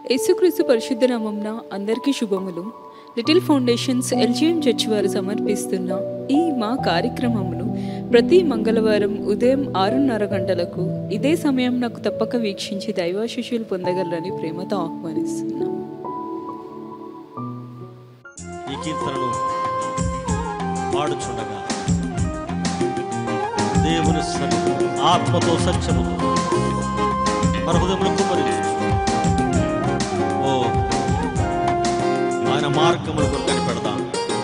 యేసుక్రీస్తు పరిశుద్ధ నామంన అందరికీ శుభములు లిటిల్ ఫౌండేషన్స్ ఎల్జిఎం చర్చ్ వారు సమర్పిస్తున్న ఈ మా కార్యక్రమమును ప్రతి మంగళవారం ఉదయం ఆరున్నర గంటలకు ఇదే సమయం నాకు తప్పక వీక్షించి దైవాశిష్యులు పొందగలరని ప్రేమతో ఆహ్వానిస్తున్నాం ఈ కీర్తనను పాడుచుండగా దేవుని సన్నిధిలో ఆత్మతో సత్యముతో మన హృదయంలో కుమరించు ఓ ఆయన మార్గములు కొరకు కనిపెడదాం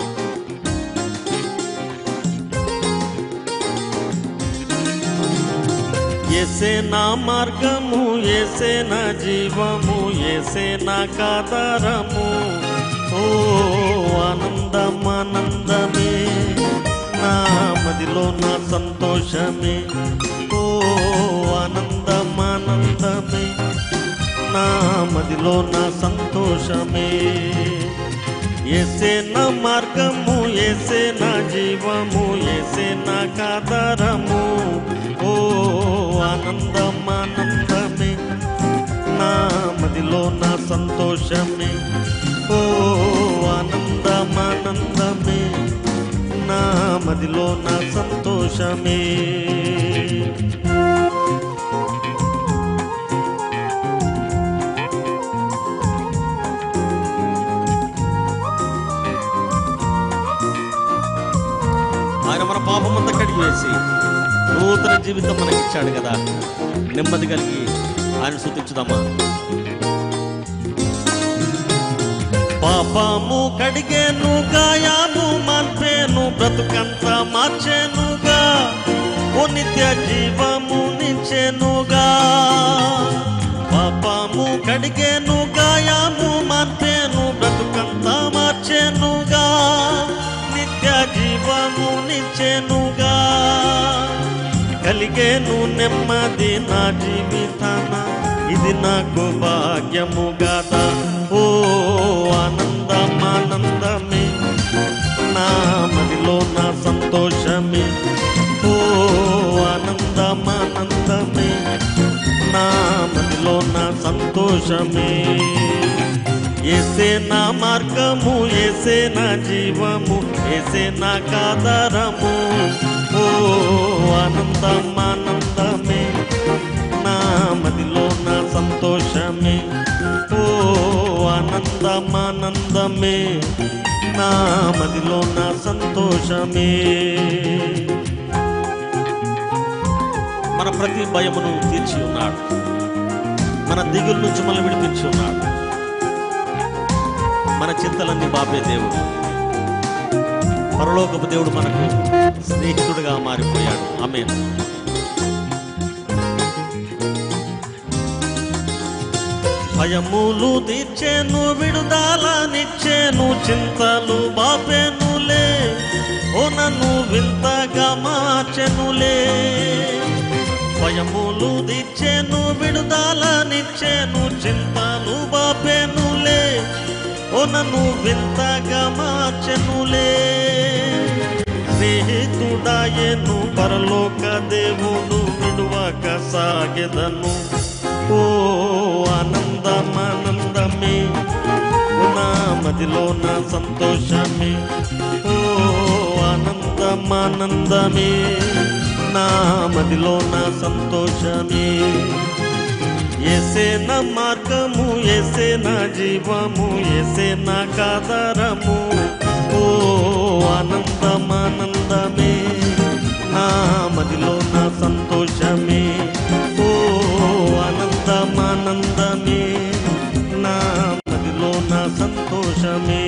ఏసే నా మార్గము ఏసే నా జీవము ఏసే నా కాదరము ఓ ఆనందం ఆనందమే నా మదిలో నా సంతోషమే ఓ ఆనందం ఆనందమే నా మదిలో నా సంతోషమే ఏసే నా మార్గము ఏసే నా జీవము ఏసే నా కాదరము ఓ ఆనందం ఆనందమే నా మదిలో నా సంతోషమే ఓ ఆనందం ఆనందమే నా మదిలో నా సంతోషమే ఆయన మన పాపమంతా కడిగి వేసి నూతన జీవితం మనకి ఇచ్చాడు కదా నెమ్మది కలిగి ఆయన శుద్ధించుదామా పాపము కడిగేను గాయాము మాన్పేను బ్రతుకంతా మార్చేనుగా ఓ నిత్య జీవము నిచ్చేనుగా పాపము కడిగేను గాయాము మాన్పేను బ్రతుకంతా మార్చేనుగా నిత్య జీవము నిచ్చేనుగా కలిగేను నెమ్మది నా జీవితాన ఇది నాకు భాగ్యము గదా ఓ ఆనందం ఆనందమే నా మదిలో నా సంతోషమే ఓ ఆనందం ఆనందమే నా మదిలో నా సంతోషమే ఏసే నా మార్గము ఏసే నా జీవము ఏసే నా కాదరము ఓ ఆనందం ఆనందమే నా మదిలో నా సంతోషమే ఓ ఆనందం ఆనందమే నా మదిలో నా సంతోషమే మన ప్రతి భయమును తీర్చి ఉన్నాడు మన దిగుల నుంచి మనల్ని విడిపించి ఉన్నాడు మన చింతలన్నీ బాపే దేవుడు పరలోకపు దేవుడు మనకు స్నేహితుడిగా మారిపోయాడు ఆమె భయములు తీర్చేను విడుదలనిచ్చేను చింతలు బాపేనులే ఓ నన్ను వింతగా మార్చెనులే భయములు తీర్చేను విడుదలనిచ్చేను చింతలు బాపేనులే ఓ నన్ను వింతగా మార్చెనులే స్నేహితుడాయను పరలోక దేవుడు విడువక సాగెదను ఓ ఆనందం ఆనందమే ఓ నా మదిలో నా సంతోషమే ఓ ఆనందం ఆనందమే నా మదిలో నా సంతోషమే ఏసే నా మార్గము ఏసే నా జీవము ఏసే నా కాదరము ఓ ఆనందం ఆనందమే నా మదిలో నా సంతోషమే ఓ ఆనందం ఆనందమే నా మదిలో నా సంతోషమే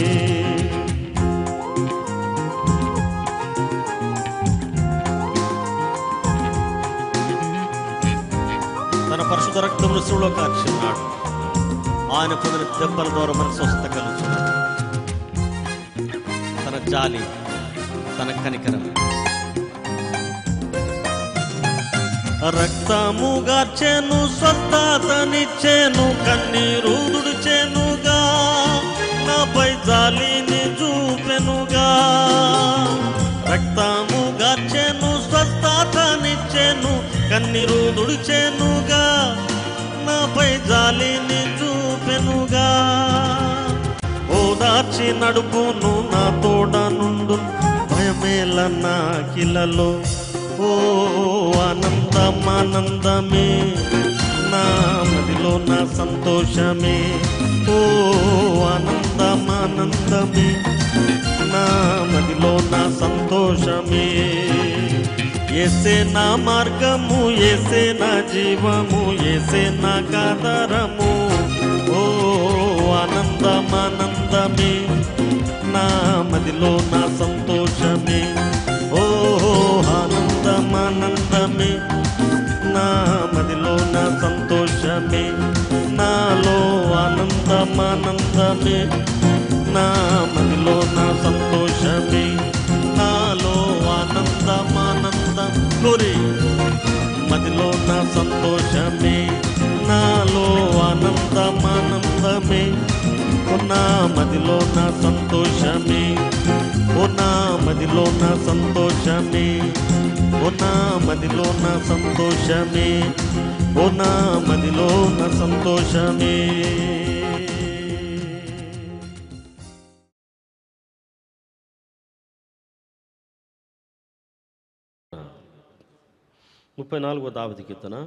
తన పరిశుద్ధ రక్తమును శివులో కార్చున్నాడు ఆయన పొందిన దెబ్బల ద్వారా మన స్వస్థత కలుగుతున్నాడు తన జాలి తన కనికరం రక్తము గార్చెను స్వస్థతనిచ్చేను కన్నీరు దుడిచెనుగా నాపై జాలిని చూపెనుగా రక్తము గార్చెను స్వస్థతనిచ్చెను కన్నీరు దుడిచెనుగా నాపై జాలిని చూపె నన్నుగా ఓదార్చి నడుపును నా తోడ నుండు భయమేల నా కిలలో ఓ ఆనందం ఆనందమే నా మదిలో నా సంతోషమే ఓ ఆనందం ఆనందమే నా మదిలో నా సంతోషమే ఏసే నా మార్గము ఏసే నా జీవము ఏసే నా కాదరము ఓ ఆనందం ఆనందమే నా మదిలో నా సంతోషమే ఓ ఆనందం ఆనందమే నా మదిలో నా సంతోషమే నాలో ఆనందం ఆనందమే నా మదిలో నా సంతోషమే నాలో ఆనందం ఆనందం కోరి మదిలో నా సంతోషమే నాలో ఆనందం ఆనందమే ఓ నా మదిలో నా సంతోషమే ఓ నా మదిలో నా సంతోషమే ఓ నా మదిలో నా సంతోషమే ఓ నా మదిలో నా సంతోషమే ముప్పై నాలుగో దావతి కీర్తన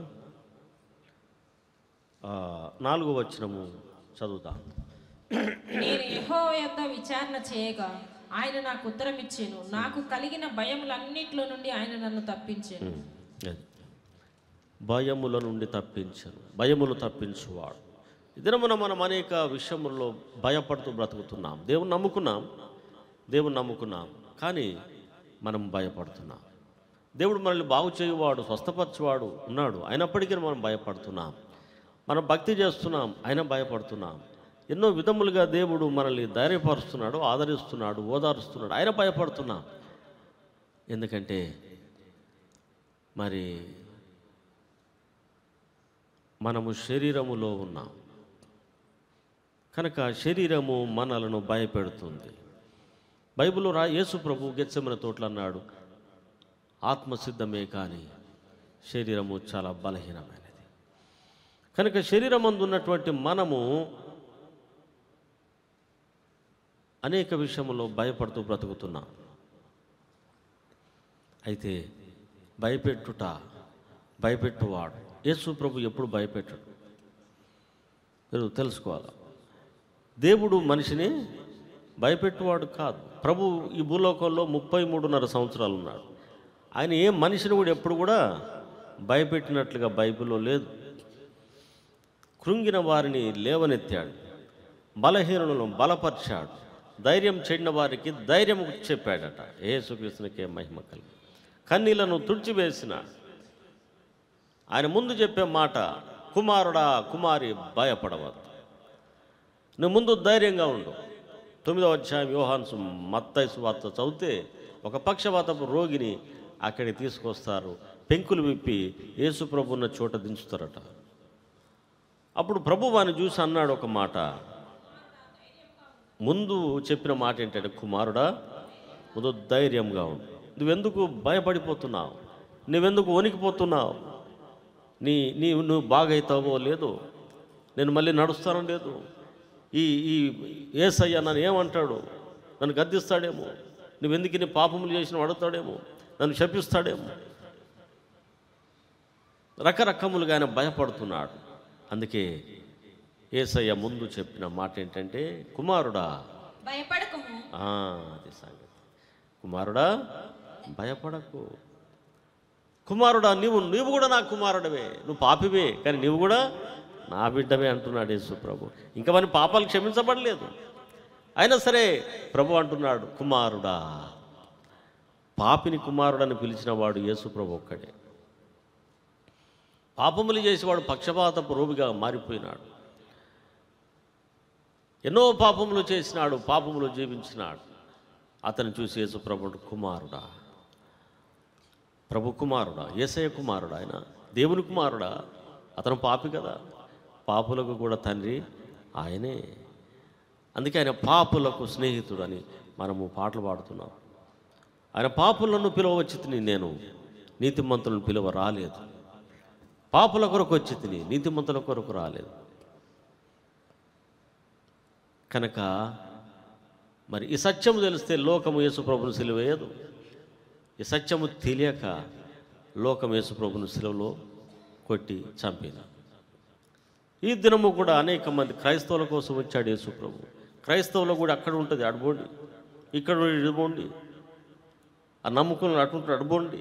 ఆ, నాలుగో వచ్చినము చదువుతాం నేను యెహోవా యొద్ద విచారణ చేయగా ఆయన నాకు ఉత్తరం ఇచ్చాను నాకు కలిగిన భయములన్నిట్లో నుండి ఆయన నన్ను తప్పించాను ఉమ్, అది. భయముల నుండి తప్పించను భయములు తప్పించువాడు ఈ దినమున మనం అనేక విషయముల్లో భయపడుతూ బ్రతుకుతున్నాం దేవుని నమ్ముకున్నాం దేవుని నమ్ముకున్నాం కానీ మనం భయపడుతున్నాం దేవుడు మనల్ని బాగు చేయువాడు స్వస్థపరచువాడు ఉన్నాడు అయినప్పటికీ మనం భయపడుతున్నాం మనం భక్తి చేస్తున్నాం అయినా భయపడుతున్నాం ఎన్నో విధములుగా దేవుడు మనల్ని ధైర్యపరుస్తున్నాడు ఆదరిస్తున్నాడు ఓదారుస్తున్నాడు ఆయన భయపడుతున్నాం ఎందుకంటే మరి మనము శరీరములో ఉన్నాం కనుక శరీరము మనలను భయపెడుతుంది బైబిల్లో రా యేసు ప్రభు గెచ్చమైన తోటలు అన్నాడు ఆత్మసిద్ధమే కానీ శరీరము చాలా బలహీనమైనది కనుక శరీరం ఉన్నటువంటి మనము అనేక విషయంలో భయపడుతూ బ్రతుకుతున్నాం అయితే భయపెట్టుట భయపెట్టువాడు యేసు ప్రభు ఎప్పుడు భయపెట్టడు మీరు తెలుసుకోవాలి దేవుడు మనిషిని భయపెట్టువాడు కాదు ప్రభు ఈ భూలోకంలో ముప్పై మూడున్నర సంవత్సరాలు ఉన్నాడు ఆయన ఏ మనిషిని కూడా ఎప్పుడు కూడా భయపెట్టినట్లుగా బైబిల్లో లేదు కృంగిన వారిని లేవనెత్తాడు బలహీనులను బలపరిచాడు ధైర్యం చెడిన వారికి ధైర్యం చెప్పాడట ఏసుకృష్ణకే మహిమ కలిగి కన్నీళ్లను తుడిచివేసినాడు ఆయన ముందు చెప్పే మాట కుమారుడా కుమారి భయపడవద్దు నువ్వు ముందు ధైర్యంగా ఉండు తొమ్మిదవ అధ్యాయం యోహాన్సు మత్తైసు వార్త చదివితే ఒక పక్షవాతపు రోగిని అక్కడికి తీసుకొస్తారు పెంకులు విప్పి యేసు ప్రభు ఉన్న చోట దించుతారట అప్పుడు ప్రభు వాని చూసి అన్నాడు ఒక మాట ముందు చెప్పిన మాట ఏంటంటే కుమారుడా ముందు ధైర్యంగా ఉండు నువ్వెందుకు భయపడిపోతున్నావు నువ్వెందుకు వణికిపోతున్నావు నీ నీ నువ్వు బాగైతావో లేదు నేను మళ్ళీ నడుస్తానో లేదు ఈ ఈ ఏసయ్య నన్ను ఏమంటాడు నన్ను గద్దిస్తాడేమో నువ్వెందుకు నీ పాపములు చేసిన అడుగుతాడేమో నన్ను శపిస్తాడేమో రకరకములుగా ఆయన భయపడుతున్నాడు అందుకే ఏసయ్య ముందు చెప్పిన మాట ఏంటంటే కుమారుడా భయపడకము ఆ, అది సంగతి కుమారుడా భయపడకు కుమారుడా నీవు నీవు కూడా నా కుమారుడవే నువ్వు పాపివే కానీ నీవు కూడా నా బిడ్డవే అంటున్నాడు యేసు ప్రభు ఇంకా మన పాపాలు క్షమించబడలేదు అయినా సరే ప్రభు అంటున్నాడు కుమారుడా పాపిని కుమారుడని పిలిచిన వాడు యేసు ప్రభు ఒక్కడే పాపములు చేసేవాడు పక్షపాతపు రోగిగా మారిపోయినాడు ఎన్నో పాపములు చేసినాడు పాపములు జీవించినాడు అతను చూసి యేసు ప్రభుడు కుమారుడా ప్రభు కుమారుడా ఏసయ్య కుమారుడా ఆయన దేవుని కుమారుడా అతను పాపి కదా పాపులకు కూడా తండ్రి ఆయనే అందుకే ఆయన పాపులకు స్నేహితుడని మనము పాటలు పాడుతున్నాం ఆయన పాపులను పిలవచ్చి తిని నేను నీతిమంతులను పిలువ రాలేదు పాపుల కొరకు వచ్చి తిని నీతిమంతుల కొరకు రాలేదు కనుక మరి ఈ సత్యము తెలిస్తే లోకము యేసుప్రభుని సిలువేయదు ఈ సత్యము తెలియక లోకం యేసుప్రభుని సిలువలో కొట్టి చంపిన ఈ దినము కూడా అనేక మంది క్రైస్తవుల కోసం వచ్చాడు యేసుప్రభు క్రైస్తవులు కూడా అక్కడ ఉంటుంది అడుబోండి ఇక్కడ ఇడుబోండి ఆ నమ్ముకుని అటుంటారు అడుబోండి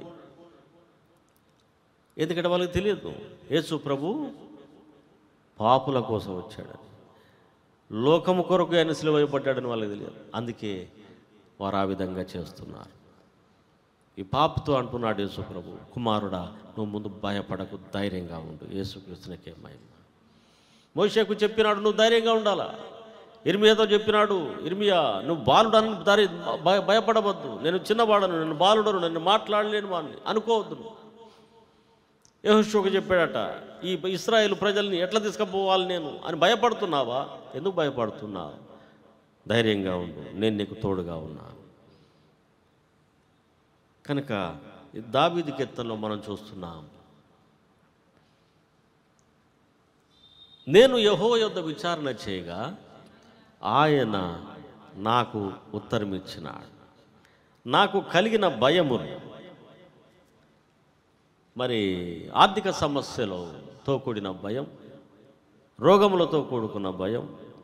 ఎందుకంటే వాళ్ళకి తెలియదు యేసు ప్రభు పాపుల కోసం వచ్చాడని లోకము కొరకు ఆయన సిలువైపడ్డాడని వాళ్ళకి తెలియదు అందుకే వారు ఆ విధంగా చేస్తున్నారు ఈ పాపతో అంటున్నాడు యేసు ప్రభు కుమారుడా నువ్వు ముందు భయపడకు ధైర్యంగా ఉండు యేసుక్రీస్తునికే మహిమ మోషకు చెప్పినాడు నువ్వు ధైర్యంగా ఉండాలా ఇర్మియాతో చెప్పినాడు ఇర్మియా నువ్వు బాలుడని దారి భయ భయపడవద్దు నేను చిన్నవాడను నేను బాలుడను నన్ను మాట్లాడలేను వాడిని అనుకోవద్దు నువ్వు. యెహోషువకు చెప్పాడట ఈ ఇస్రాయేల్ ప్రజల్ని ఎట్లా తీసుకుపోవాలి నేను అని భయపడుతున్నావా ఎందుకు భయపడుతున్నావు ధైర్యంగా ఉండు నేను నీకు తోడుగా ఉన్నాను కనుక ఈ దావీది కీర్తనలో మనం చూస్తున్నాం నేను యహో యొద్ద విచారణ చేయగా ఆయన నాకు ఉత్తరమిచ్చినాడు నాకు కలిగిన భయమును మరి ఆర్థిక సమస్యలతో కూడిన భయం రోగములతో కూడుకున్న భయం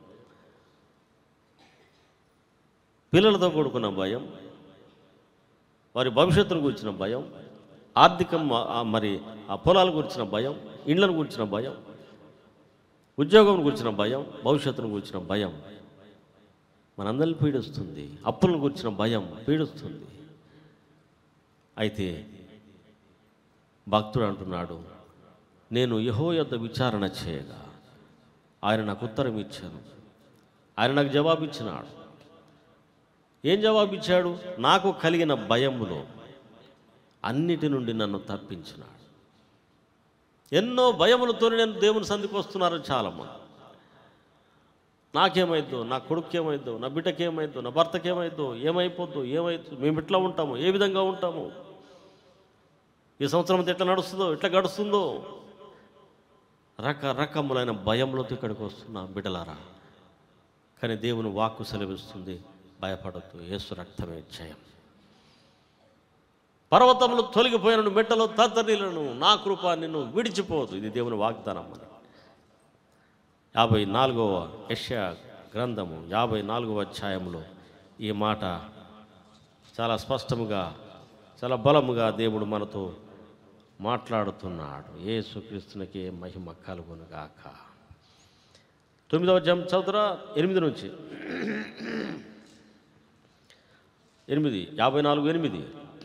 పిల్లలతో కూడుకున్న భయం వారి భవిష్యత్తును గురించిన భయం ఆర్థికం ఆ, మరి ఆ పొలాల గురించిన భయం ఇండ్లను గురించిన భయం ఉద్యోగం గురించిన భయం భవిష్యత్తును గురించిన భయం మనందరిని పీడిస్తుంది అప్పులను గురించిన భయం పీడిస్తుంది అయితే భక్తుడు అంటున్నాడు నేను యహో యొద్ద విచారణ చేయగా ఆయన నాకు ఉత్తరం ఇచ్చాను ఆయన నాకు జవాబు ఇచ్చినాడు ఏం జవాబు ఇచ్చాడు నాకు కలిగిన భయములో అన్నిటి నుండి నన్ను తప్పించినాడు ఎన్నో భయములతో నేను దేవుని సంధికి వస్తున్నారు చాలామంది నాకేమైద్దో నా కొడుకు ఏమైద్దో నా బిడ్డకి ఏమైద్దో నా భర్తకి ఏమైద్దో ఏమైపోద్దో ఏమైద్దో మేము ఇట్లా ఉంటాము ఏ విధంగా ఉంటాము ఈ సంవత్సరం అంతా ఎట్లా నడుస్తుందో ఎట్లా గడుస్తుందో రకరకములైన భయములతో ఇక్కడికి వస్తున్నా బిడ్డలారా కానీ దేవుని వాక్కు సెలవిస్తుంది భయపడద్దు యేసు రక్తమే జయం పర్వతములు తొలగిపోయిన మెట్టలో తత్తనీలను నా కృప నిన్ను విడిచిపోదు ఇది దేవుని వాగ్దానం మన యాభై నాలుగవ యష్యా గ్రంథము యాభై నాలుగవ అధ్యాయంలో ఈ మాట చాలా స్పష్టముగా చాలా బలముగా దేవుడు మనతో మాట్లాడుతున్నాడు యేసుక్రీస్తునికి మహిమ కలుగునుగాక తొమ్మిదవ జం చదువురా ఎనిమిది నుంచి ఎనిమిది యాభై నాలుగు ఎనిమిది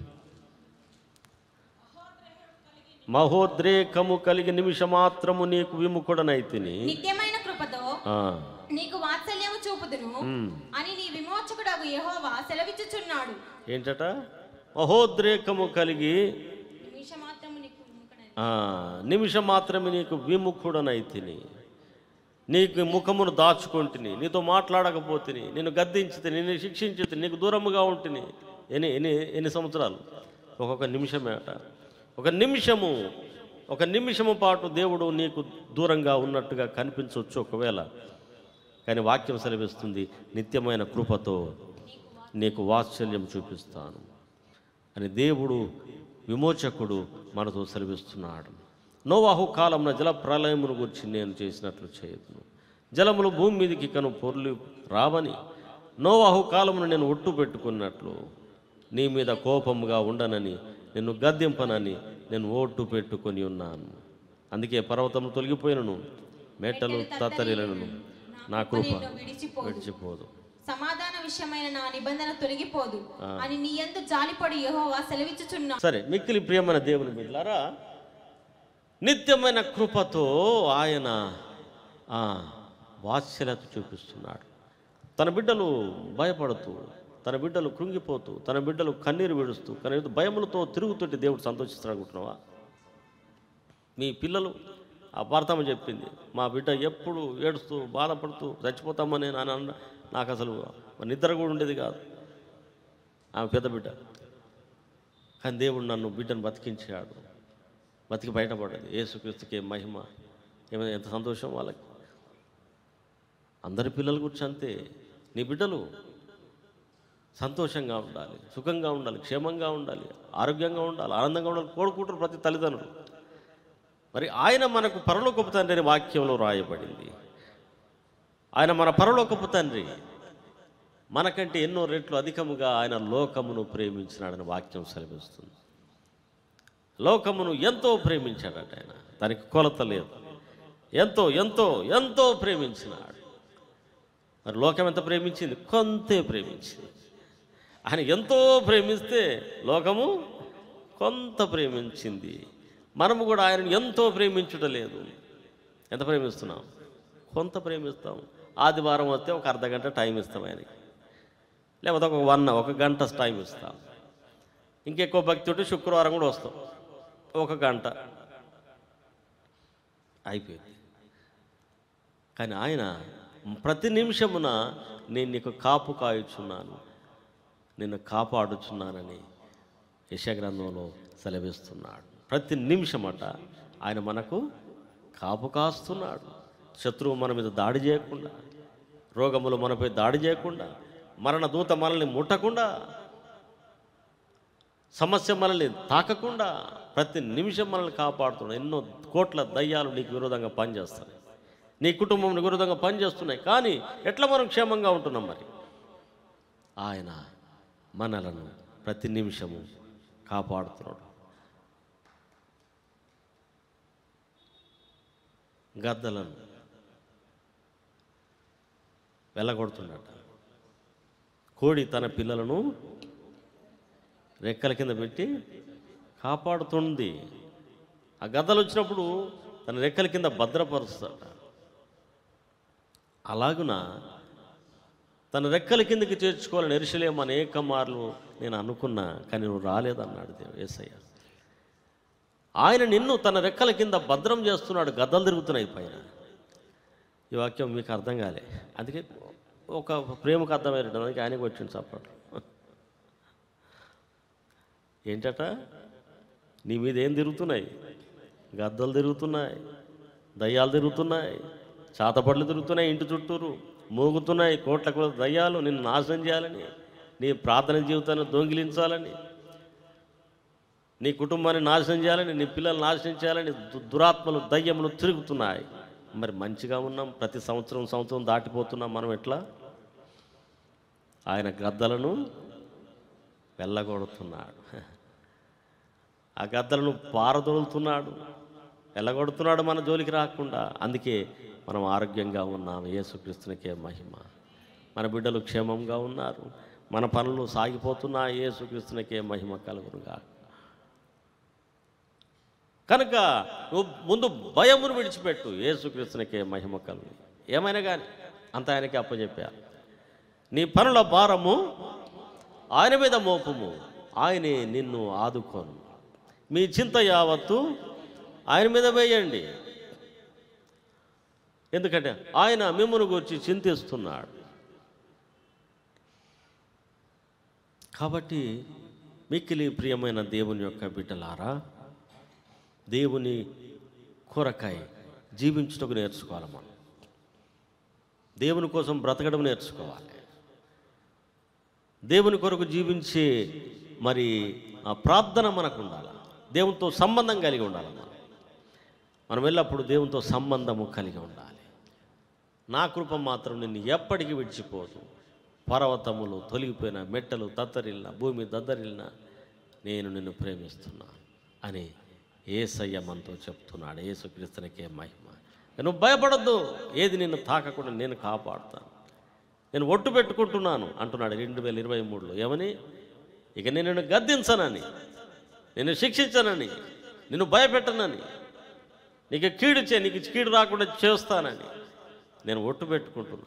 మహోద్రేకము కలిగి నిమిషమాత్రము నీకు విముఖుడనైతిని నిత్యమైన కృపతో ఆ, నీకు వాత్సల్యము చూపుదును ఉమ్. అని నీ విమోచకుడగు యెహోవా సెలవిచ్చుచున్నాడు ఏంటట మహోద్రేకము కలిగి నిమిషమాత్రము నీకు విముఖుడై- ఆ, నిమిషం మాత్రమే నీకు విముఖుడనైతిని నీకు ముఖమును దాచుకుంటుని నీతో మాట్లాడకపోతిని నిన్ను గద్దించితే నిన్ను శిక్షించితే నీకు దూరముగా ఉంటుని ఎన్ని ఎన్ని ఎన్ని సంవత్సరాలు ఒక్కొక్క నిమిషమే అట ఒక నిమిషము ఒక నిమిషము పాటు దేవుడు నీకు దూరంగా ఉన్నట్టుగా కనిపించవచ్చు ఒకవేళ కానీ వాక్యం సెలవిస్తుంది నిత్యమైన కృపతో నీకు వాత్సల్యం చూపిస్తాను అని దేవుడు విమోచకుడు మనతో సెలవిస్తున్నాడు నోవాహు కాలంలో జల ప్రళయమును గురించి నేను చేసినట్లు చేయదును జలములు భూమి మీదకి కను పొర్లి రావని నోవాహు కాలమును నేను ఒట్టు పెట్టుకున్నట్లు నీ మీద కోపముగా ఉండనని నిన్ను గద్దెంపనని నేను ఓటు పెట్టుకొని ఉన్నాను అందుకే పర్వతము తొలగిపోయినను మెట్టలు తత్తరిలను నా కృప నిన్ను విడిచిపోదు విడిచిపోదు సమాధాన విషయమైన నా నిబంధన తొలగిపోదు అని నీ యందు జాలిపడి యెహోవా సెలవిచ్చుచున్నాడు సరే మిక్కిలి ప్రియమైన దేవుని బిడ్డలారా నిత్యమైన కృపతో ఆయన ఆ, వాత్సల్యత చూపిస్తున్నాడు తన బిడ్డలు భయపడుతూ తన బిడ్డలు కృంగిపోతూ తన బిడ్డలు కన్నీరు విడుస్తూ కనీసం భయములతో తిరుగుతుంటే దేవుడు సంతోషిస్తాడు అనుకుంటున్నావా మీ పిల్లలు ఆ వార్తమ్మ చెప్పింది మా బిడ్డ ఎప్పుడు ఏడుస్తూ బాధపడుతూ చచ్చిపోతామని నేను అన్న నాకు అసలు నిద్ర కూడా ఉండేది కాదు ఆమె పెద్ద బిడ్డ కానీ దేవుడు నన్ను బిడ్డను బతికించాడు బతికి బయటపడ్డది ఏసుక్రీస్తుకి మహిమ ఏమైనా ఎంత సంతోషం వాళ్ళకి అందరి పిల్లల గురించి అంతే నీ బిడ్డలు సంతోషంగా ఉండాలి సుఖంగా ఉండాలి క్షేమంగా ఉండాలి ఆరోగ్యంగా ఉండాలి ఆనందంగా ఉండాలి కోరుకుంటారు ప్రతి తల్లిదండ్రులు మరి ఆయన మనకు పరలోకపు తండ్రి అనే వాక్యంలో రాయబడింది ఆయన మన పరలోకపు తండ్రి మనకంటే ఎన్నో రెట్లు అధికముగా ఆయన లోకమును ప్రేమించినాడని వాక్యం సెలవిస్తుంది లోకమును ఎంతో ప్రేమించాడట ఆయన దానికి కొలత లేదు ఎంతో ఎంతో ఎంతో ప్రేమించినాడు మరి లోకం ఎంత ప్రేమించింది కొంతే ప్రేమించింది ఆయన ఎంతో ప్రేమిస్తే లోకము కొంత ప్రేమించింది మనము కూడా ఆయనను ఎంతో ప్రేమించుట లేదు ఎంత ప్రేమిస్తున్నాం కొంత ప్రేమిస్తాం ఆదివారం వస్తే ఒక అర్ధ గంట టైం ఇస్తాం ఆయనకి లేకపోతే ఒక వన్ ఒక గంట టైం ఇస్తాం ఇంకెక్కువ భక్తి ఉంటే శుక్రవారం కూడా వస్తాం ఒక గంట అయిపోయింది కానీ ఆయన ప్రతి నిమిషమున నేను నీకు కాపు కాయుచున్నాను నిన్ను కాపాడుచున్నానని యశగ్రంథంలో సెలవిస్తున్నాడు ప్రతి నిమిషమట ఆయన మనకు కాపు కాస్తున్నాడు శత్రువు మన మీద దాడి చేయకుండా రోగములు మనపై దాడి చేయకుండా మరణ దూత మనల్ని ముట్టకుండా సమస్య మనల్ని తాకకుండా ప్రతి నిమిషం మనల్ని కాపాడుతున్నాడు ఎన్నో కోట్ల దయ్యాలు నీకు విరోధంగా పనిచేస్తాయి నీ కుటుంబం విరోధంగా పనిచేస్తున్నాయి కానీ ఎట్లా మనం క్షేమంగా ఉంటున్నాం మరి ఆయన మనలను ప్రతి నిమిషము కాపాడుతున్నాడు గద్దలను వెళ్ళగొడుతున్నాడు కోడి తన పిల్లలను రెక్కల కింద పెట్టి కాపాడుతుంది ఆ గద్దలు వచ్చినప్పుడు తన రెక్కల కింద భద్రపరుస్తాడు అలాగున తన రెక్కల కిందకి చేర్చుకోవాలని ఎరుసలేం అనేక మార్లు నేను అనుకున్నా కానీ నువ్వు రాలేదన్నాడు దేవు ఏసయ్య ఆయన నిన్ను తన రెక్కల కింద భద్రం చేస్తున్నాడు గద్దలు తిరుగుతున్నాయి పైన ఈ వాక్యం మీకు అర్థం కాలే అందుకే ఒక ప్రేమకు అర్థమయ్యేటానికి ఆయనకు వచ్చింది చప్పట్లు ఏంటట నీ మీద ఏం తిరుగుతున్నాయి గద్దలు తిరుగుతున్నాయి దయ్యాలు తిరుగుతున్నాయి చాతపట్లు తిరుగుతున్నాయి ఇంటి చుట్టూరు మోగుతున్నాయి కోట్ల కోట్ల దయ్యాలు నిన్ను నాశనం చేయాలని నీ ప్రార్థన జీవితాన్ని దొంగిలించాలని నీ కుటుంబాన్ని నాశనం చేయాలని నీ పిల్లల్ని నాశనం చేయాలని దు- దురాత్మలు దయ్యములు తిరుగుతున్నాయి మరి మంచిగా ఉన్నాం ప్రతి సంవత్సరం సంవత్సరం దాటిపోతున్నాం మనం ఎట్లా ఆయన గద్దలను వెళ్ళగొడుతున్నాడు ఆ గద్దలను పారదొలుతున్నాడు వెళ్ళగొడుతున్నాడు మన జోలికి రాకుండా అందుకే మనం ఆరోగ్యంగా ఉన్నాం యేసుక్రీస్తునికే మహిమ మన బిడ్డలు క్షేమంగా ఉన్నారు మన పనులు సాగిపోతున్నా యేసుక్రీస్తునికే మహిమ కలుగునుగా కనుక నువ్వు ముందు భయమును విడిచిపెట్టు యేసుక్రీస్తునికే మహిమ కలుగు ఏమైనా కానీ అంత ఆయనకి అప్పచెప్పారు నీ పనుల భారము ఆయన మీద మోపము ఆయనే నిన్ను ఆదుకోను మీ చింత యావత్తు ఆయన మీద వేయండి ఎందుకంటే ఆయన మిమ్మల్ని గురించి చింతిస్తున్నాడు కాబట్టి మిక్కిలి ప్రియమైన దేవుని యొక్క బిడ్డలారా దేవుని కొరకై జీవించుటకు నేర్చుకోవాలి మనం దేవుని కోసం బ్రతకడం నేర్చుకోవాలి దేవుని కొరకు జీవించే మరి ఆ ప్రార్థన మనకు ఉండాలి దేవునితో సంబంధం కలిగి ఉండాలి మనం మనం వెళ్ళప్పుడు దేవునితో సంబంధము కలిగి ఉండాలి నా కృప మాత్రం నిన్ను ఎప్పటికీ విడిచిపోదు పర్వతములు తొలగిపోయిన మెట్టలు తత్తరిల్లిన భూమి దద్దరిల్లిన నేను నిన్ను ప్రేమిస్తున్నాను అని ఏసయ్య మనతో చెప్తున్నాడు ఏసుక్రీస్తునికే మహిమ నువ్వు భయపడద్దు ఏది నిన్ను తాకకుండా నేను కాపాడుతాను నేను ఒట్టు పెట్టుకుంటున్నాను అంటున్నాడు రెండు వేల ఇరవై మూడులో ఏమని ఇక నేను నిన్ను గద్దించనని నిన్ను శిక్షించనని నిన్ను భయపెట్టనని నీకు కీడు చే నీకు కీడు రాకుండా చేస్తానని నేను ఒట్టు పెట్టుకుంటున్నా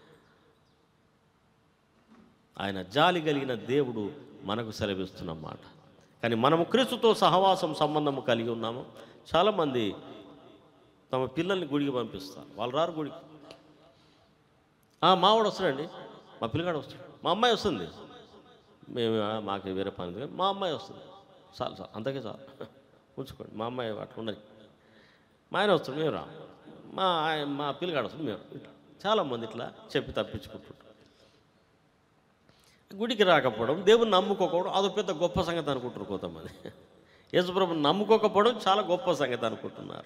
ఆయన జాలి కలిగిన దేవుడు మనకు సెలవిస్తున్నమాట కానీ మనము క్రీస్తుతో సహవాసం సంబంధము కలిగి ఉన్నాము చాలామంది తమ పిల్లల్ని గుడికి పంపిస్తారు వాళ్ళు రారు గుడికి "ఆ, మావాడు వస్తాడండి మా పిల్లగాడు వస్తాడు మా అమ్మాయి వస్తుంది మేము "ఆ, మాకు వేరే పని ఉంది కానీ మా అమ్మాయి వస్తుంది చాలు చాలు అంతకే చాలు ఉంచుకోండి మా అమ్మాయి అట్లా ఉండదు మా ఆయన వస్తాడు మేము రా మా ఆయ- మా పిల్లగాడు వస్తుంది మేము చాలామంది ఇట్లా చెప్పి తప్పించుకుంటుంటారు గుడికి రాకపోవడం దేవుని నమ్ముకోకపోవడం అదో పెద్ద గొప్ప సంగతి అనుకుంటారు కొంతమంది యేసుప్రభుని నమ్ముకోకపోవడం చాలా గొప్ప సంగతి అనుకుంటున్నారు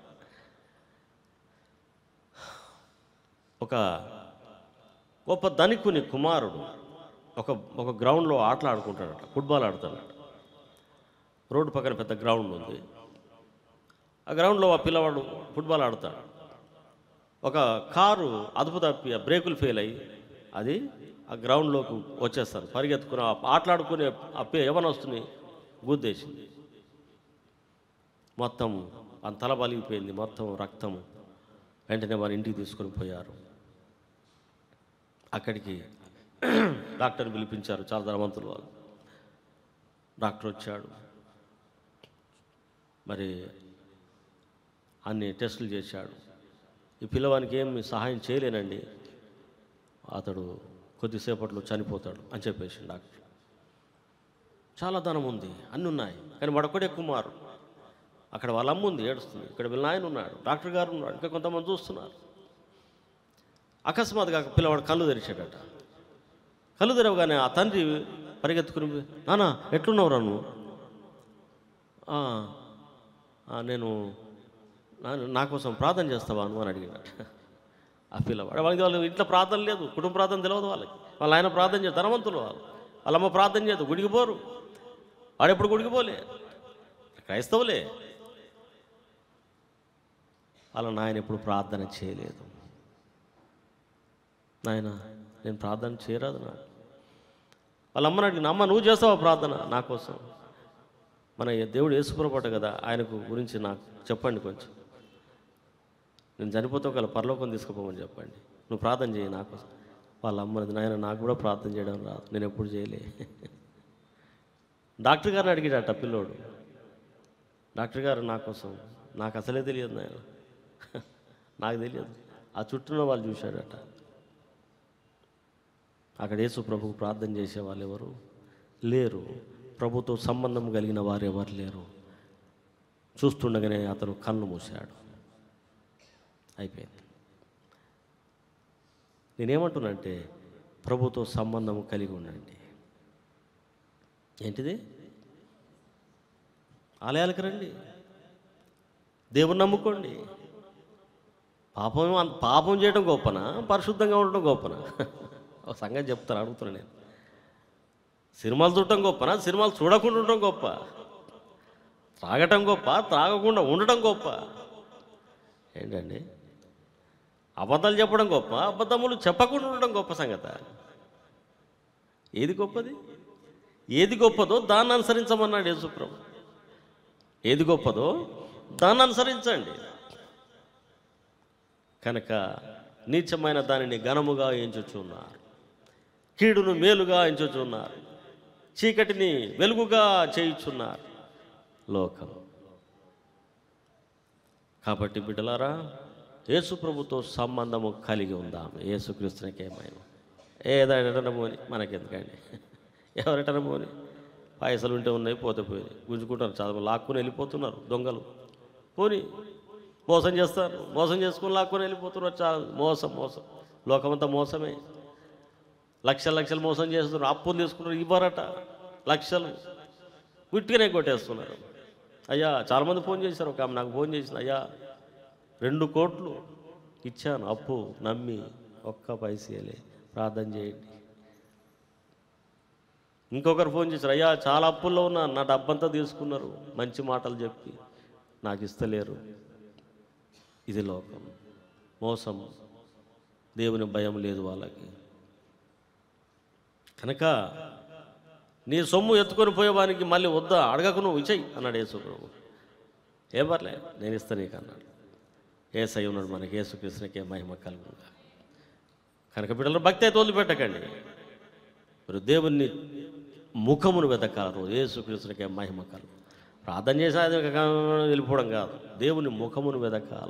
ఒక గొప్ప ధనికుని కుమారుడు ఒక ఒక గ్రౌండ్లో ఆటలు ఆడుకుంటాడట ఫుట్బాల్ ఆడుతాడట రోడ్డు పక్కన పెద్ద గ్రౌండ్ ఉంది ఆ గ్రౌండ్లో ఆ పిల్లవాడు ఫుట్బాల్ ఆడుతాడు ఒక కారు అదుపు తప్పి ఆ బ్రేకులు ఫెయిల్ అయ్యి అది ఆ గ్రౌండ్లోకి వచ్చేస్తారు పరిగెత్తుకుని ఆ ఆటలాడుకునే ఆ యవనొస్తుని గుద్దేసింది మొత్తం ఆ తల బలిగిపోయింది మొత్తం రక్తం వెంటనే వారి ఇంటికి తీసుకొని పోయారు అక్కడికి డాక్టర్ని పిలిపించారు చాలా ధనవంతులు వాళ్ళు డాక్టర్ వచ్చాడు మరి అన్ని టెస్టులు చేశాడు ఈ పిల్లవానికి ఏమి సహాయం చేయలేనండి అతడు కొద్దిసేపట్లో చనిపోతాడు అని చెప్పేసి డాక్టర్ చాలా ధనం ఉంది అన్నీ ఉన్నాయి కానీ వాడొక్కడే కుమారు అక్కడ వాళ్ళ అమ్మ ఉంది ఏడుస్తుంది ఇక్కడ వీళ్ళ నాయన ఉన్నాడు డాక్టర్ గారు ఉన్నాడు ఇంకా కొంతమంది చూస్తున్నారు అకస్మాత్తుగా ఆ పిల్లవాడు కళ్ళు తెరిచాడట కళ్ళు తెరవగానే ఆ తండ్రి పరిగెత్తుకుని పోయి, నాన్న ఎట్లున్నావురా నువ్వు "ఆ, ఆ, నేను నా- నా కోసం ప్రార్థన చేస్తావా నువ్వు అని అడిగినాడు ఆ పిల్లవాడు వాళ్ళకి వాళ్ళ ఇంట్లో ప్రార్థన లేదు కుటుంబ ప్రార్థన తెలియదు వాళ్ళకి వాళ్ళ ఆయన ప్రార్థన చేయదు ధనవంతులు వాళ్ళు వాళ్ళ అమ్మ ప్రార్థన చేయదు గుడికి పోరు వాడు ఎప్పుడు గుడికి పోలే క్రైస్తవులే వాళ్ళ నాయన ఎప్పుడు ప్రార్థన చేయలేదు నాయన నేను ప్రార్థన చేయరాదు నాకు వాళ్ళ అమ్మని అడిగిన అమ్మ నువ్వు చేస్తావా ప్రార్థన నా కోసం మన దేవుడు యేసుప్రభట కదా ఆయనకు గురించి నాకు చెప్పండి కొంచెం నేను చనిపోతే ఒకవేళ పరలోకం తీసుకుపోమని చెప్పండి నువ్వు ప్రార్థన చేయి నా కోసం వాళ్ళ అమ్మది నాయన నాకు కూడా ప్రార్థన చేయడం రాదు నేను ఎప్పుడు చేయలే డాక్టర్ గారిని అడిగాడట పిల్లోడు డాక్టర్ గారు నా కోసం నాకు అసలే తెలియదు నాయన నాకు తెలియదు ఆ చుట్టూన్న వాళ్ళు చూశాడట అక్కడ యేసు ప్రభుకు ప్రార్థన చేసే వాళ్ళు ఎవరు లేరు ప్రభుతో సంబంధం కలిగిన వారు ఎవరు లేరు చూస్తుండగానే అతను కన్ను మూశాడు అయిపోయింది నేనేమంటున్నానంటే ప్రభుతో సంబంధం కలిగి ఉండండి ఏంటిది ఆలయాలకు రండి దేవుని నమ్ముకోండి పాపం అంత- పాపం చేయడం గొప్పనా పరిశుద్ధంగా ఉండడం గొప్పనా ఒక సంగతి చెప్తాను అడుగుతున్నా నేను సినిమాలు చూడటం గొప్పనా సినిమాలు చూడకుండా ఉండటం గొప్ప త్రాగటం గొప్ప త్రాగకుండా ఉండటం గొప్ప ఏంటండి అబద్ధాలు చెప్పడం గొప్ప అబద్ధములు చెప్పకుండా ఉండడం గొప్ప సంగత ఏది గొప్పది ఏది గొప్పదో దాన్ని అనుసరించమన్నాడు యేసుప్రభు ఏది గొప్పదో దాన్ని అనుసరించండి కనుక నీచమైన దానిని ఘనముగా ఎంచుచున్నారు కీడును మేలుగా ఎంచుచున్నారు చీకటిని వెలుగుగా చేయుచున్నారు లోకం కాబట్టి బిడ్డలారా యేసు ప్రభుతో సంబంధము కలిగి ఉందాం యేసుక్రీస్తునికి ఏమైనా ఏదైనా పోని మనకెందుకండి ఎవరెటన పోని పైసలు ఉంటే ఉన్నాయి పోతే పోయి గుంజుకుంటారు చదువు లాక్కుని వెళ్ళిపోతున్నారు దొంగలు పోని మోసం చేస్తారు మోసం చేసుకుని లాక్కుని వెళ్ళిపోతున్నారు చాలా మోసం మోసం లోకమంతా మోసమే లక్షల లక్షలు మోసం చేస్తున్నారు అప్పులు తీసుకున్నారు ఇవ్వరట లక్షలు గుట్టిగానే కొట్టేస్తున్నారు అయ్యా చాలామంది ఫోన్ చేశారు ఒక ఆమె నాకు ఫోన్ చేసింది అయ్యా రెండు కోట్లు ఇచ్చాను అప్పు నమ్మి ఒక్క పైసలే ప్రార్థన చేయండి ఇంకొకరు ఫోన్ చేశారు అయ్యా చాలా అప్పుల్లో ఉన్నా నా డబ్బంతా తీసుకున్నారు మంచి మాటలు చెప్పి నాకు ఇస్తలేరు ఇది లోకం మోసం దేవుని భయం లేదు వాళ్ళకి కనుక నీ సొమ్ము ఎత్తుకొని పోయేవానికి మళ్ళీ వద్దా అడగకు నువ్వు ఇచ్చేయి అన్నాడు యేసు ప్రభు ఏం పర్లే నేను ఇస్తా నీకు అన్నాడు ఏసై ఉన్నాడు మనకి యేసుకృష్ణకే మహిమ కలుగుగా కనుక బిడ్డలు భక్తి అయితే వదిలిపెట్టకండి మీరు దేవుని ముఖమును వెతకాలి రోజు యేసుకృష్ణకే మహిమ కలుగు ప్రార్థన చేసి అది వెళ్ళిపోవడం కాదు దేవుని ముఖమును వెతకాల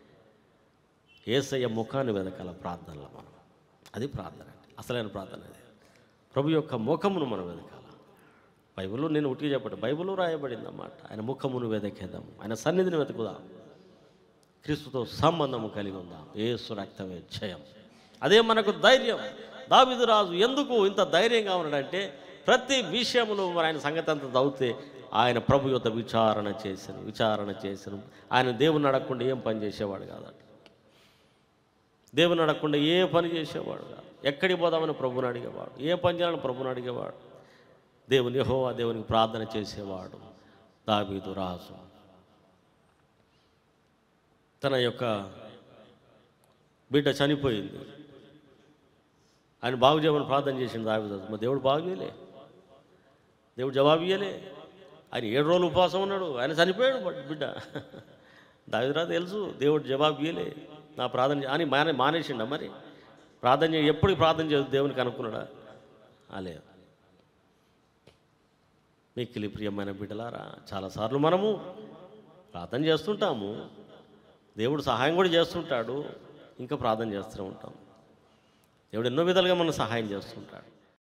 ఏసయ్య ముఖాన్ని వెతకాల ప్రార్థనలో మనం అది ప్రార్థన అండి అసలైన ప్రార్థన అది ప్రభు యొక్క ముఖమును మనం వెతకాల బైబిల్లో నేను ఉట్టిగా చెప్పండి బైబిల్లో రాయబడింది అన్నమాట ఆయన ముఖమును వెతకేద్దాం ఆయన సన్నిధిని వెతుకుదాం క్రీస్తుతో సంబంధము కలిగి ఉందాం ఏసు రక్తమే జయం అదే మనకు ధైర్యం దావిదు రాజు ఎందుకు ఇంత ధైర్యంగా ఉన్నాడంటే ప్రతి విషయంలో మరి ఆయన సంగతి అంతా చదివితే ఆయన ప్రభు యొక్క విచారణ చేశాను విచారణ చేశాను ఆయన దేవుని అడగకుండా ఏం పని చేసేవాడు కాదట దేవుని అడగకుండా ఏ పని చేసేవాడు కాదు ఎక్కడికి పోదామని ప్రభుని అడిగేవాడు ఏ పని చేయాలని ప్రభుని అడిగేవాడు దేవుని యెహోవా దేవునికి ప్రార్థన చేసేవాడు దావీదు రాజు తన యొక్క బిడ్డ చనిపోయింది ఆయన బాగు చేయమని ప్రార్థన చేసిండు దావీదు రాజు. మరి దేవుడు బాగు చేయలే దేవుడు జవాబు ఇయ్యలే ఆయన ఏడు రోజులు ఉపవాసం ఉన్నాడు ఆయన చనిపోయాడు బట్ బిడ్డ దావిదరాజు తెలుసు దేవుడు జవాబు ఇయ్యలే నా ప్రార్థన చే- అని మానే మానేసిండా మరి ప్రార్థన చే ఎప్పుడు ప్రార్థన చేయదు దేవునికి అనుకున్నాడా అలే మిక్కిలి ప్రియమైన బిడ్డలారా చాలాసార్లు మనము ప్రార్థన చేస్తుంటాము దేవుడు సహాయం కూడా చేస్తుంటాడు ఇంకా ప్రార్థన చేస్తూనే ఉంటాం దేవుడు ఎన్నో విధాలుగా మనం సహాయం చేస్తుంటాడు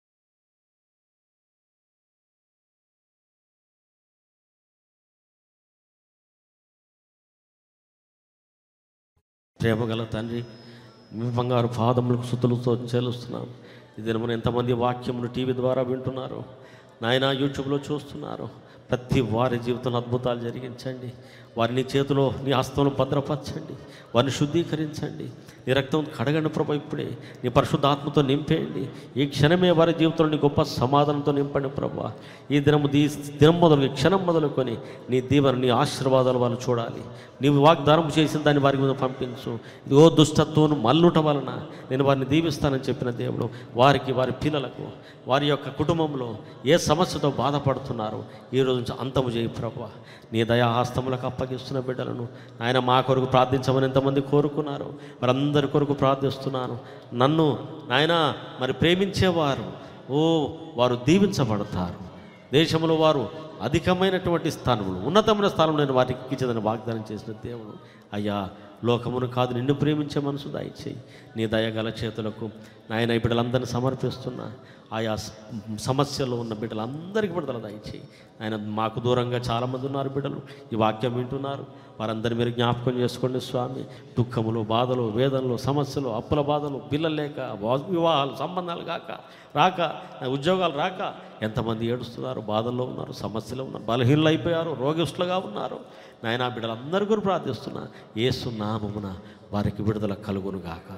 ప్రేమగల తండ్రి మీ బంగారు పాదములకు సుతులతో చెల్లుస్తున్నాం ఇది మనం ఎంతమంది వాక్యములు టీవీ ద్వారా వింటున్నారు నాయన యూట్యూబ్లో చూస్తున్నారు ప్రతి వారి జీవితంలో అద్భుతాలు జరిగించండి వారిని చేతిలో నీ హస్తంలో భద్రపరచండి వారిని శుద్ధీకరించండి నీ రక్తం కడగండి ప్రభు ఇప్పుడే నీ పరిశుద్ధాత్మతో నింపేయండి ఈ క్షణమే వారి జీవితంలో నీ గొప్ప సమాధానంతో నింపండి ప్రభు ఈ దినము దీ దినం మొదలు ఈ క్షణం మొదలుకొని నీ దీవెన నీ ఆశీర్వాదాలు వాళ్ళు చూడాలి నీవు వాగ్దానం చేసిన దాన్ని వారి మీద పంపించు ఇదిగో దుష్టత్వం మల్లుట వలన నేను వారిని దీవిస్తానని చెప్పిన దేవుడు వారికి వారి పిల్లలకు వారి యొక్క కుటుంబంలో ఏ సమస్యతో బాధపడుతున్నారో ఈ రోజు నుంచి అంతము చేయి ప్రభు నీ దయాహస్తములకు అప్పగిస్తున్న బిడ్డలను ఆయన మా కొరకు ప్రార్థించమని ఎంతమంది కోరుకున్నారు వారందరి కొరకు ప్రార్థిస్తున్నాను నన్ను నాయన మరి ప్రేమించేవారు ఓ వారు దీవించబడతారు దేశంలో వారు అధికమైనటువంటి స్థానములు ఉన్నతమైన స్థానంలో నేను వారికి ఇచ్చేదని వాగ్దానం చేసిన దేవుడు అయ్యా లోకమును కాదు నిన్ను ప్రేమించే మనసు దయచేయి నీ దయగల చేతులకు నాయన ఈ బిడ్డలందరినీ సమర్పిస్తున్నా ఆయా స- సమస్యల్లో ఉన్న బిడ్డలందరికీ బిడ్డల దయచేయి ఆయన మాకు దూరంగా చాలామంది ఉన్నారు బిడ్డలు ఈ వాక్యం వింటున్నారు వారందరినీ మీరు జ్ఞాపకం చేసుకోండి స్వామి దుఃఖములు బాధలు వేదనలు సమస్యలు అప్పుల బాధలు పిల్లలు లేక వా- వివాహాలు సంబంధాలు కాక రాక ఉద్యోగాలు రాక ఎంతమంది ఏడుస్తున్నారు బాధల్లో ఉన్నారు సమస్యలు ఉన్నారు బలహీనలు అయిపోయారు రోగిష్ఠులుగా ఉన్నారు నాయన బిడ్డలందరూ కూడా ప్రార్థిస్తున్నా ఏసు నామమున వారికి విడుదల కలుగును గాక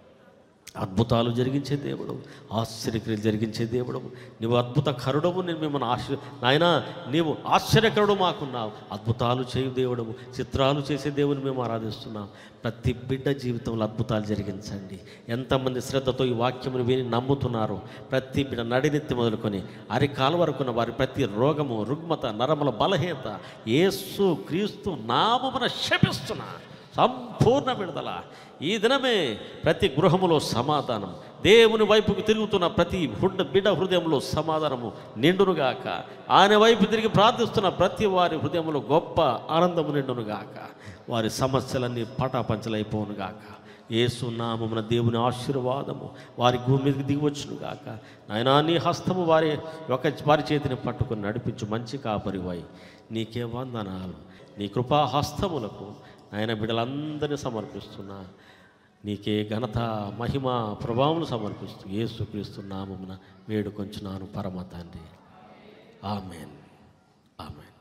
అద్భుతాలు జరిగించే దేవుడు ఆశ్చర్యక్రియలు జరిగించే దేవుడు నీవు అద్భుత కరుడము నేను మిమ్మల్ని ఆశ్చర్య నాయన నీవు ఆశ్చర్యకరుడు మాకున్నావు అద్భుతాలు చేయు దేవుడము చిత్రాలు చేసే దేవుని మేము ఆరాధిస్తున్నాం ప్రతి బిడ్డ జీవితంలో అద్భుతాలు జరిగించండి ఎంతమంది శ్రద్ధతో ఈ వాక్యమును విని నమ్ముతున్నారు ప్రతి బిడ్డ నడినెత్తి మొదలుకొని అరికాల వరకున్న వారి ప్రతి రోగము రుగ్మత నరముల బలహీనత యేసు క్రీస్తు నామమున శపిస్తున్నా సంపూర్ణ విడుదల ఈ దినమే ప్రతి గృహములో సమాధానం దేవుని వైపుకు తిరుగుతున్న ప్రతి హుడ్ బిడ్డ హృదయంలో సమాధానము నిండునుగాక ఆయన వైపు తిరిగి ప్రార్థిస్తున్న ప్రతి వారి హృదయంలో గొప్ప ఆనందము నిండునుగాక వారి సమస్యలన్నీ పటాపంచలైపోనుగాక ఏసు నామమున దేవుని ఆశీర్వాదము వారి భూమి మీదకి దిగివచ్చును గాక నాయనా నీ హస్తము వారి ఒక వారి చేతిని పట్టుకొని నడిపించు మంచి కాపరివై నీకే వందనాలు నీ కృపా హస్తములకు ఆయన బిడ్డలందరినీ సమర్పిస్తున్నా నీకే ఘనత మహిమ ప్రభావములు సమర్పిస్తూ యేసుక్రీస్తు నామమున వేడుకొంచున్నాను పరమ తండ్రి ఆమెన్ ఆమెన్